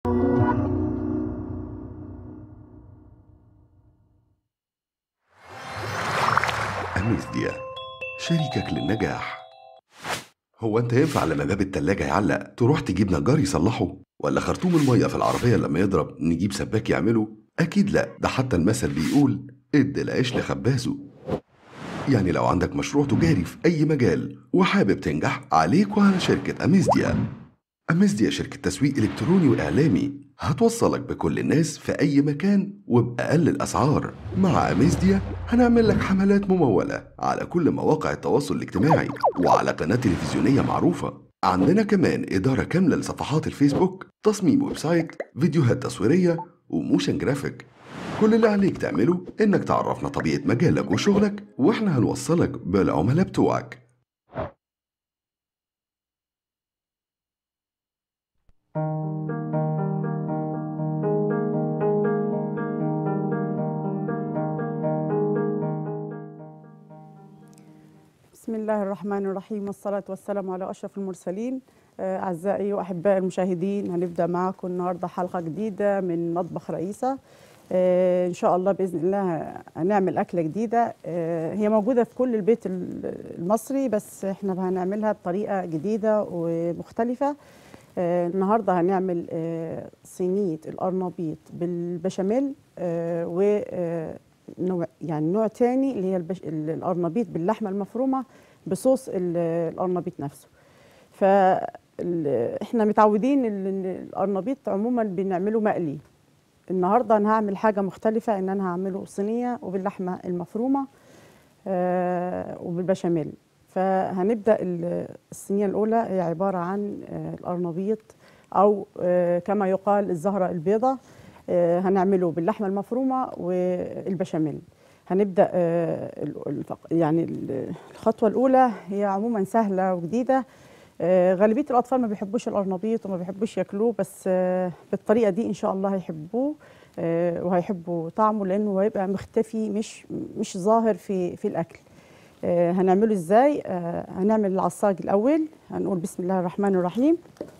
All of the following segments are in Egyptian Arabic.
أميزديا شريكك للنجاح هو انت ينفع لما باب التلاجة يعلق تروح تجيب نجار يصلحه ولا خرطوم المية في العربية لما يضرب نجيب سباك يعمله أكيد لا ده حتى المثل بيقول ادي العيش لخبازه يعني لو عندك مشروع تجاري في أي مجال وحابب تنجح عليك وعلى شركة أميزديا أميزديا شركة تسويق إلكتروني وإعلامي هتوصلك بكل الناس في أي مكان وبأقل الأسعار مع أميزديا هنعمل لك حملات ممولة على كل مواقع التواصل الاجتماعي وعلى قناة تلفزيونية معروفة عندنا كمان إدارة كاملة لصفحات الفيسبوك تصميم ويب سايت فيديوهات تصويرية وموشن جرافيك كل اللي عليك تعمله إنك تعرفنا طبيعة مجالك وشغلك وإحنا هنوصلك بالعملاء بتوعك بسم الله الرحمن الرحيم والصلاة والسلام على أشرف المرسلين آه، أعزائي وأحبائي المشاهدين هنبدأ معاكم النهاردة حلقة جديدة من مطبخ رئيسة آه، إن شاء الله بإذن الله هنعمل أكلة جديدة آه، هي موجودة في كل البيت ال- المصري بس إحنا هنعملها بطريقة جديدة ومختلفة آه، النهاردة هنعمل آه، صينية القرنبيط بالبشاميل آه، و آه، نوع يعني نوع تاني اللي هي البش... ال- القرنبيط باللحمه المفرومه بصوص ال- القرنبيط نفسه ف ال- احنا متعودين ال- ان القرنبيط عموما بنعمله مقلي النهارده انا هعمل حاجه مختلفه ان انا هعمله صينيه وباللحمه المفرومه آه وبالبشاميل فهنبدا ال- الصينيه الاولى هي عباره عن آه القرنبيط او آه كما يقال الزهره البيضاء آه، هنعمله باللحمه المفرومه والبشاميل هنبدا آه، ال- الفق- يعني ال- الخطوه الاولى هي عموما سهله وجديده آه، غالبيه الاطفال ما بيحبوش القرنبيط وما بيحبوش ياكلوه بس آه، بالطريقه دي ان شاء الله هيحبوه آه، وهيحبوا طعمه لانه هيبقى مختفي مش مش ظاهر في في الاكل آه، هنعمله ازاي آه، هنعمل العصاج الاول هنقول بسم الله الرحمن الرحيم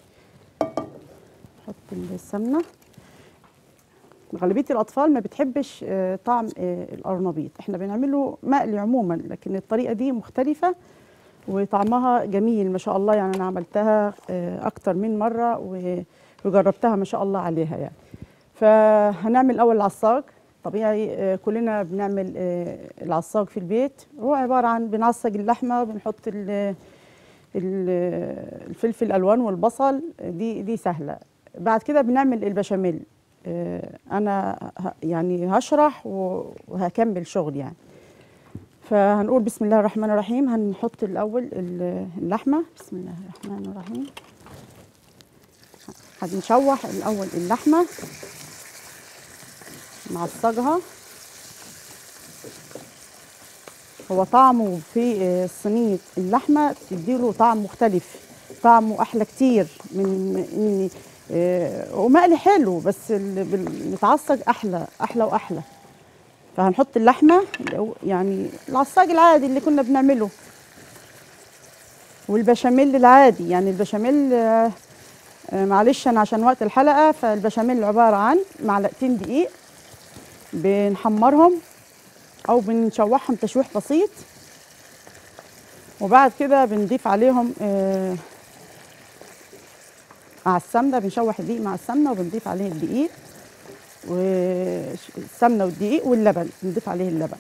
نحط السمنه غالبيه الاطفال ما بتحبش آه، طعم آه، القرنبيط احنا بنعمله مقلي عموما لكن الطريقه دي مختلفه وطعمها جميل ما شاء الله يعني انا عملتها آه، اكتر من مره و- وجربتها ما شاء الله عليها يعني فهنعمل اول العصاج طبيعي آه، كلنا بنعمل آه، العصاج في البيت هو عباره عن بنعصج اللحمه بنحط ال- ال- الفلفل الالوان والبصل دي دي سهله بعد كده بنعمل البشاميل آه، انا ه- يعني هشرح و- وهكمل شغل يعني فهنقول بسم الله الرحمن الرحيم هنحط الاول ال- اللحمه بسم الله الرحمن الرحيم هنشوح الاول اللحمه نعصجها هو طعمه في آه، صينيه اللحمه تديله طعم مختلف طعمه احلى كتير من من آه، ومقلي حلو بس اللي بال- متعصج احلى احلى واحلى فهنحط اللحمه اللي هو يعني العصاج العادي اللي كنا بنعمله والبشاميل العادي يعني البشاميل آه، آه، معلش انا عشان وقت الحلقه فالبشاميل عباره عن معلقتين دقيق بنحمرهم او بنشوحهم تشويح بسيط وبعد كده بنضيف عليهم آه، مع السمنه بنشوح الدقيق مع السمنه وبنضيف عليه الدقيق والسمنه والدقيق واللبن بنضيف عليه اللبن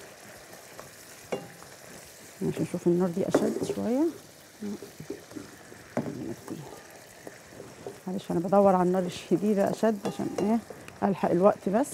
عشان نشوف النار دي اشد شويه معلش انا بدور على النار الشديده اشد عشان ايه الحق الوقت بس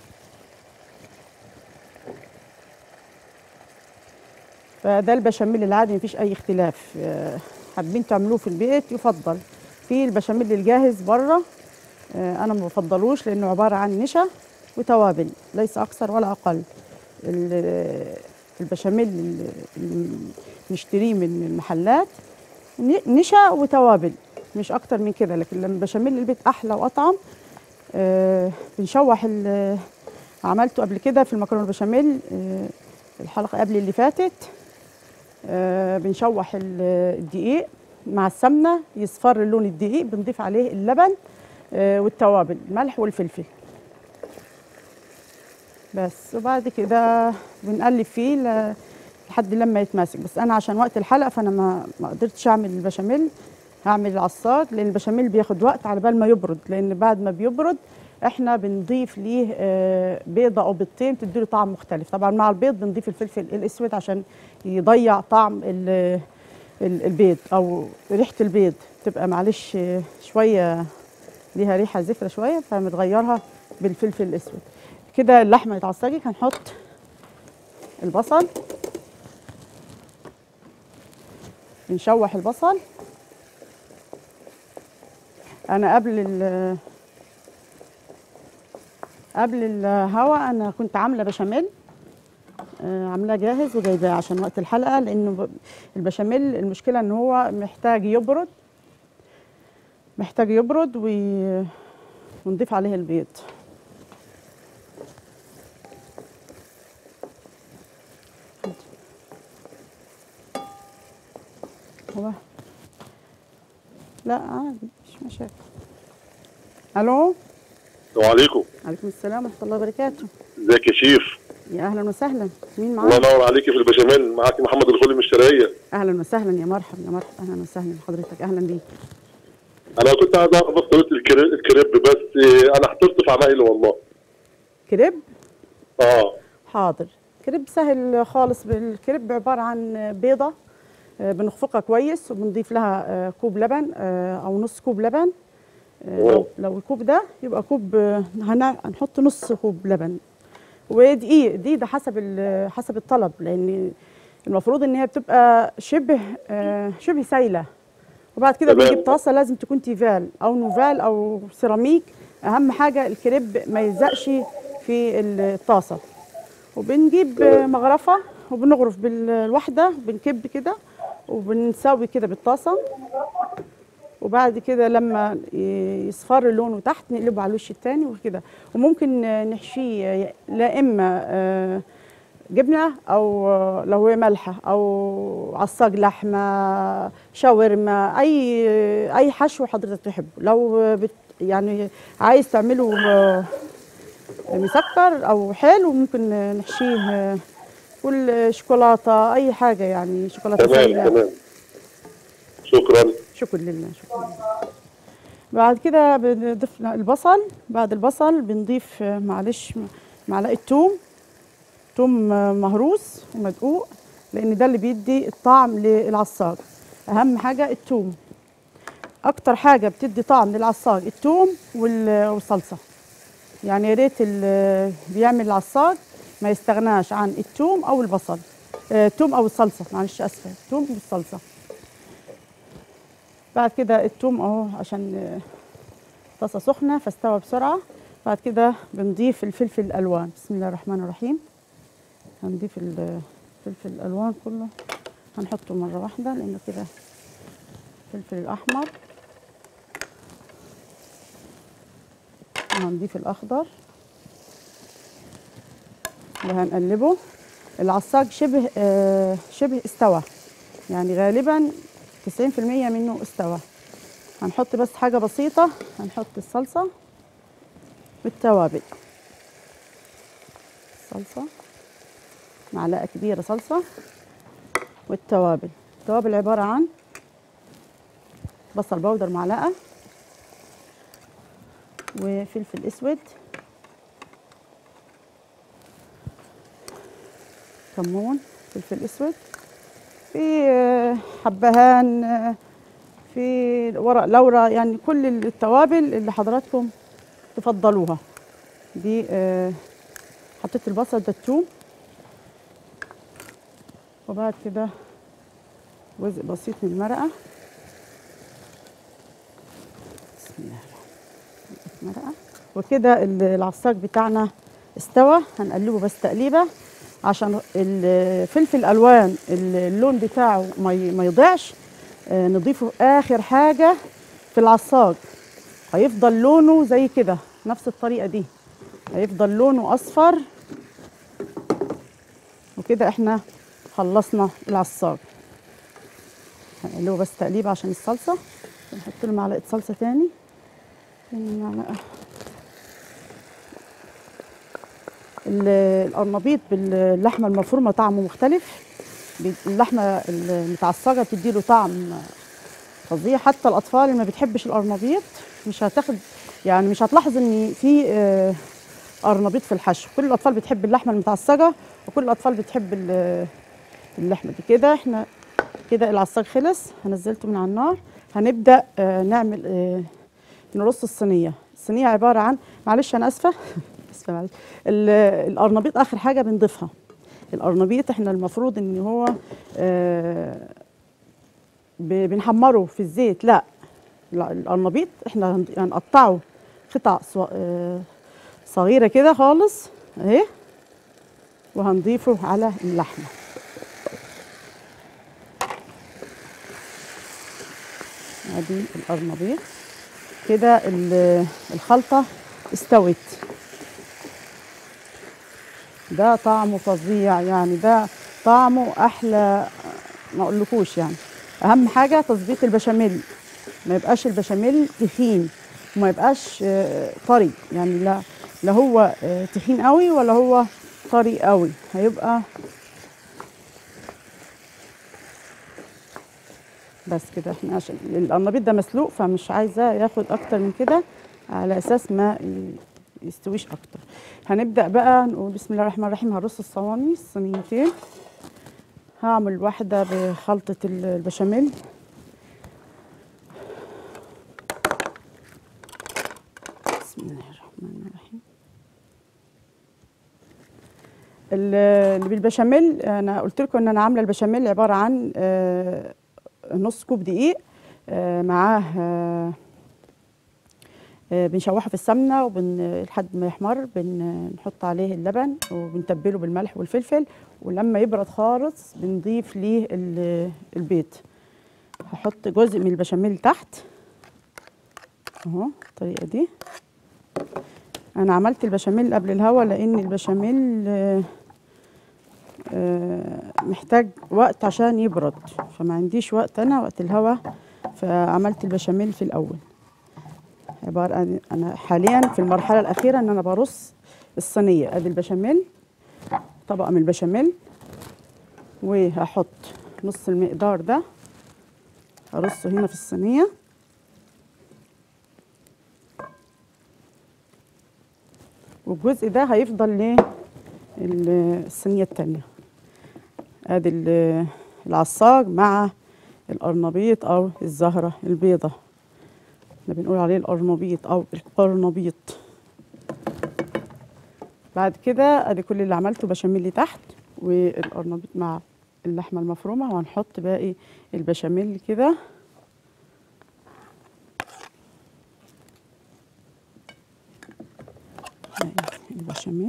فده البشاميل العادي مفيش اي اختلاف آه، حابين تعملوه في البيت يفضل في البشاميل الجاهز بره آه، انا ما بفضلوش لانه عباره عن نشا وتوابل ليس اكثر ولا اقل ال- البشاميل اللي- اللي نشتريه من المحلات ن- نشا وتوابل مش اكتر من كده لكن لما البشاميل البيت احلى واطعم آه، بنشوح ال- عملته قبل كده في المكرونه البشاميل آه، الحلقه قبل اللي فاتت آه، بنشوح ال- الدقيق مع السمنه يصفر لون الدقيق بنضيف عليه اللبن آه، والتوابل الملح والفلفل بس وبعد كده بنقلب فيه ل- لحد لما يتماسك بس انا عشان وقت الحلقه فانا ما ما قدرتش اعمل البشاميل هعمل العصاج لان البشاميل بياخد وقت على بال ما يبرد لان بعد ما بيبرد احنا بنضيف ليه آه، بيضه او بيضتين تديله طعم مختلف طبعا مع البيض بنضيف الفلفل الاسود عشان يضيع طعم ال- ال- البيض او ريحه البيض تبقى معلش آه، شويه ليها ريحه زفره شويه فبنغيرها بالفلفل الاسود كده اللحمه اتعصجت هنحط البصل بنشوح البصل انا قبل ال قبل الهوا انا كنت عامله بشاميل آه، عاملاه جاهز وجايباه عشان وقت الحلقه لانه ب- البشاميل المشكله ان هو محتاج يبرد محتاج يبرد وي... ونضيف عليه البيض هو لا عادي مش مشاكل الو السلام عليكم عليكم السلام ورحمه الله وبركاته ازيك يا شيف يا اهلا وسهلا مين الله معاك ينور عليكي في البشاميل معاك محمد الخولي من الشرقيه اهلا وسهلا يا مرحبا يا مرحبا اهلا وسهلا بحضرتك اهلا بيك انا كنت عايز اعرف بس طريقه الكري- الكريب بس إيه، انا حضرت في عمايل والله كريب اه حاضر كريب سهل خالص بالكريب عباره عن بيضه آه، بنخفقها كويس وبنضيف لها آه، كوب لبن آه، او نص كوب لبن آه، لو, أوه. لو الكوب ده يبقى كوب آه، هن- هنحط نص كوب لبن ودقيق دي ده حسب ال- حسب الطلب لان المفروض ان هي بتبقى شبه آه، شبه سايله وبعد كده تمام. بنجيب طاسه لازم تكون تيفال او نوفال او سيراميك اهم حاجه الكريب ما يلزقش في الطاسه وبنجيب تمام. مغرفه وبنغرف بالواحده بنكب كده وبنساوي كده بالطاسه وبعد كده لما ي- يصفر لونه تحت نقلبه على الوش التاني وكده وممكن نحشيه لا اما آه، جبنه او آه، لو هي ملحه او عصاج لحمه شاورما اي اي حشو حضرتك تحبه لو بت يعني عايز تعمله آه، مسكر او حلو ممكن نحشيه آه، فول شوكولاته اي حاجه يعني شوكولاته تمام سايله تمام شكرا شكرا لله شكرا لله. بعد كده بنضيف البصل بعد البصل بنضيف آه، معلش معلقه توم توم آه، مهروس ومدقوق لان ده اللي بيدي الطعم للعصاج اهم حاجه التوم اكتر حاجه بتدي طعم للعصاج التوم وال- والصلصه يعني يا ريت اللي بيعمل العصاج ما يستغناش عن التوم او البصل آه، التوم او الصلصه معلش اسفه التوم والصلصه بعد كده التوم اهو عشان آه، طاسه سخنه فاستوى بسرعه بعد كده بنضيف الفلفل الالوان بسم الله الرحمن الرحيم هنضيف الفلفل الالوان كله هنحطه مره واحده لانه كده الفلفل الاحمر وهنضيف الاخضر وهنقلبه العصاج شبه آه شبه استوى يعني غالبا 90% منه استوى هنحط بس حاجة بسيطة هنحط الصلصة والتوابل الصلصة معلقة كبيرة صلصة والتوابل التوابل عبارة عن بصل بودر معلقة وفلفل اسود كمون فلفل اسود في آه، حبهان آه، في ورق لورا يعني كل التوابل اللي حضراتكم تفضلوها دي آه، حطيت البصل ده الثوم وبعد كده جزء بسيط من المرقه بسم الله الرحمن الرحيم مرقه وكده ال- العصاج بتاعنا استوى هنقلبه بس تقليبه عشان الفلفل الالوان اللون بتاعه ما ي- ما يضيعش آه، نضيفه اخر حاجه في العصاج هيفضل لونه زي كده نفس الطريقه دي هيفضل لونه اصفر وكده احنا خلصنا العصاج هنقلبه بس تقليبه عشان الصلصه نحط له معلقه صلصه تاني المعلقة. ال- القرنبيط باللحمة المفرومة طعمه مختلف بي- اللحمة المتعصجة بتديله طعم فظيع حتى الأطفال اللي ما بتحبش القرنبيط مش هتاخد يعني مش هتلاحظ إن في آه، قرنبيط في الحشو كل الأطفال بتحب اللحمة المتعصجة وكل الأطفال بتحب ال- اللحمة دي كده احنا كده العصاج خلص هنزلته من على النار هنبدأ آه، نعمل آه، نرص الصينية الصينية عبارة عن معلش أنا آسفة آسفة معلش ال- القرنبيط آخر حاجة بنضيفها القرنبيط احنا المفروض ان هو آه، ب- بنحمره في الزيت لا لا، القرنبيط احنا هن- هنقطعه قطع صو- آه، صغيرة كده خالص اهي وهنضيفه على اللحمة ادي القرنبيط كده ال- الخلطة استوت ده طعمه فظيع يعني ده طعمه احلى ما اقولكوش يعني اهم حاجه تظبيط البشاميل ما يبقاش البشاميل تخين وما يبقاش آه، طري يعني لا لا هو آه، تخين قوي ولا هو طري قوي هيبقى بس كده احنا عشان القرنبيط ده مسلوق فمش عايزاه ياخد اكتر من كده على اساس ما ي- يستويش اكتر هنبدا بقى نقول بسم الله الرحمن الرحيم هرص الصواني الصينيتين هعمل واحده بخلطه ال- البشاميل بسم الله الرحمن الرحيم ال- اللي بالبشاميل انا قلت لكم ان انا عامله البشاميل عباره عن آه، نص كوب دقيق آه، معاه آه، آه، بنشوحه في السمنه وبن لحد ما يحمر بنحط عليه اللبن وبنتبله بالملح والفلفل ولما يبرد خالص بنضيف ليه ال- البيض هحط جزء من البشاميل تحت اهو الطريقه دي انا عملت البشاميل قبل الهوا لان البشاميل آه، آه، محتاج وقت عشان يبرد فما عنديش وقت انا وقت الهوا فعملت البشاميل في الاول عبارة عن أنا حاليا في المرحلة الأخيرة إن أنا برص الصينية أدي البشاميل طبقة من البشاميل وهحط نص المقدار ده هرصه هنا في الصينية والجزء ده هيفضل للصينية التانية ادي ال- العصاج مع القرنبيط او الزهرة البيضة احنا بنقول عليه القرنبيط او القرنبيط بعد كده ادي كل اللي عملته بشاميل تحت والقرنبيط مع اللحمه المفرومه وهنحط باقي البشاميل كده أهي البشاميل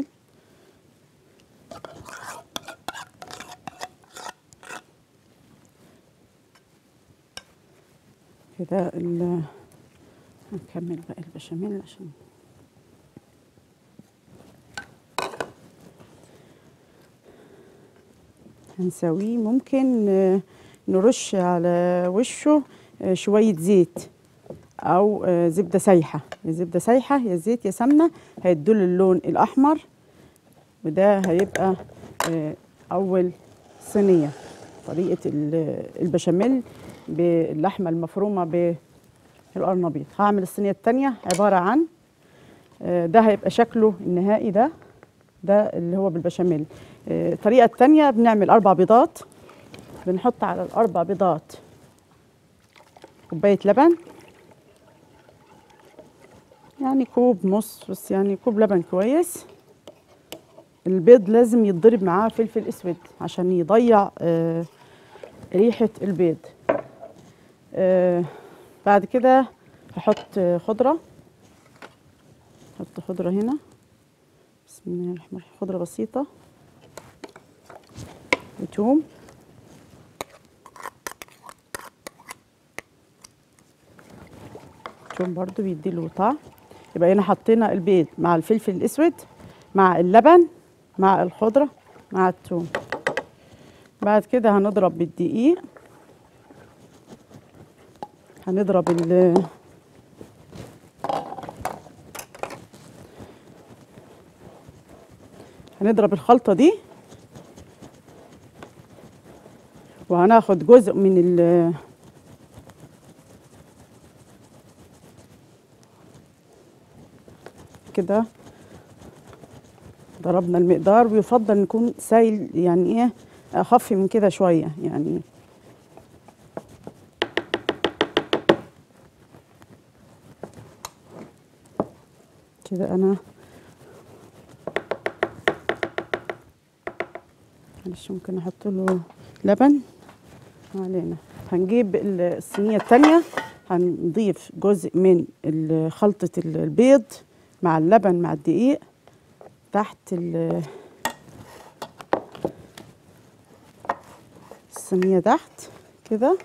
كده ال- هنكمل بقى البشاميل عشان هنسويه ممكن آه، نرش على وشه آه، شوية زيت أو آه، زبدة سايحة يا زبدة سايحة يا زيت يا سمنة هيدول اللون الأحمر وده هيبقى آه، أول صينية طريقة ال- البشاميل باللحمة المفرومة بالقرنبيط هعمل الصينية التانية عبارة عن آه، ده هيبقى شكله النهائي ده ده اللي هو بالبشاميل آه، الطريقة التانية بنعمل أربع بيضات بنحط على الأربع بيضات كوباية لبن يعني كوب نص بس يعني كوب لبن كويس البيض لازم يتضرب معاه فلفل اسود عشان يضيع آه، ريحة البيض آه، بعد كده هحط آه، خضرة احط خضرة هنا بسم الله الرحمن الرحيم خضرة بسيطة وتوم توم برضو بيديله طعم يبقى هنا حطينا البيض مع الفلفل الاسود مع اللبن مع الخضرة مع التوم بعد كده هنضرب بالدقيق هنضرب ال هنضرب الخلطة دي وهناخد جزء من ال كده ضربنا المقدار ويفضل نكون سايل يعني ايه اخف من كده شويه يعني كده انا معلش ممكن احط له لبن ما علينا هنجيب ال- الصينيه التانية هنضيف جزء من ال- خلطه ال- البيض مع اللبن مع الدقيق تحت ال- الصينيه تحت كده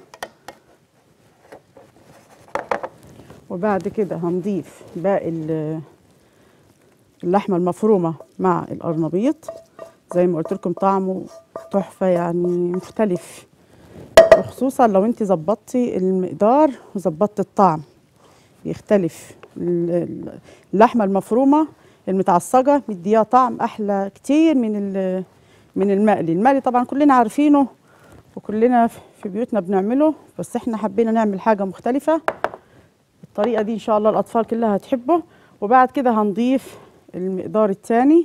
وبعد كده هنضيف باقي ال- اللحمه المفرومه مع القرنبيط زي ما قلت لكم طعمه تحفه يعني مختلف وخصوصا لو انت ظبطتي المقدار وظبطتي الطعم بيختلف ال- ال- اللحمه المفرومه المتعصجه مديها طعم احلى كتير من ال- من المقلي المقلي طبعا كلنا عارفينه وكلنا في بيوتنا بنعمله بس احنا حبينا نعمل حاجه مختلفه الطريقه دي ان شاء الله الاطفال كلها هتحبه وبعد كده هنضيف المقدار الثاني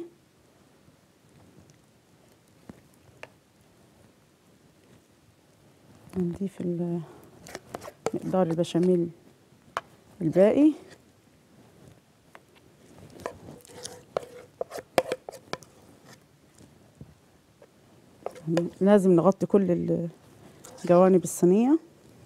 هنضيف ال- مقدار البشاميل الباقي لازم نغطي كل ال- جوانب الصينيه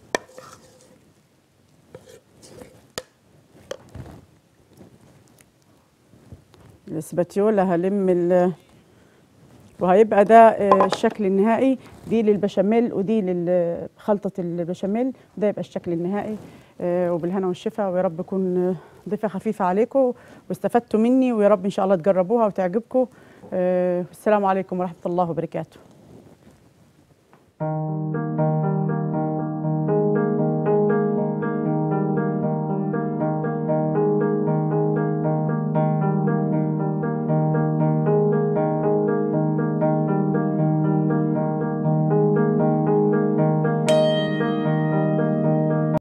الاسباتيولا هلم ال وهيبقى ده آه، الشكل النهائي دي للبشاميل ودي لخلطة البشاميل ده يبقى الشكل النهائي آه، وبالهنا والشفا ويا رب يكون آه، ضيفة خفيفة عليكم واستفدتوا مني ويا رب إن شاء الله تجربوها وتعجبكم آه، السلام عليكم ورحمة الله وبركاته